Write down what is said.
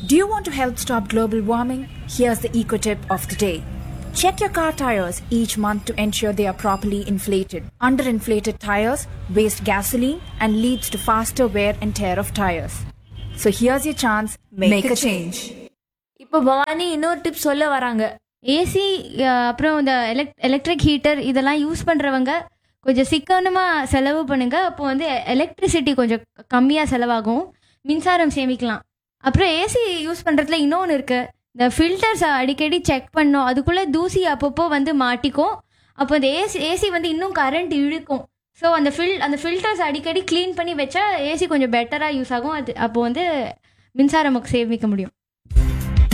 Do you want to help stop global warming? Here's the eco tip of the day. Check your car tires each month to ensure they are properly inflated. Underinflated tires waste gasoline and leads to faster wear and tear of tires. So here's your chance, make, a change. இப்போ பவானி இன்னொரு tip சொல்ல வராங்க AC அப்புறம் இந்த எலக் electric heater இதெல்லாம் use பண்ணுறவங்க கொஞ்சம் சிக்கனமாக செலவு பண்ணுங்க அப்போ வந்து எலக்ட்ரிசிட்டி கொஞ்சம் கம்மியாக செலவாகும் மின்சாரம் சேமிக்கலாம் அப்புறம் ஏசி யூஸ் பண்ணுறதுல இன்னொன்று இருக்கு இந்த ஃபில்டர்ஸ் அடிக்கடி செக் பண்ணோம் அதுக்குள்ளே தூசி அப்பப்போ வந்து மாட்டிக்கும் அப்போ அந்த ஏசி ஏசி வந்து இன்னும் கரண்ட் இழுக்கும் ஸோ அந்த ஃபில் அந்த ஃபில்டர்ஸ் அடிக்கடி க்ளீன் பண்ணி வச்சா ஏசி கொஞ்சம் பெட்டராக யூஸ் ஆகும் அது அப்போ வந்து மின்சாரம் நமக்கு சேமிக்க முடியும்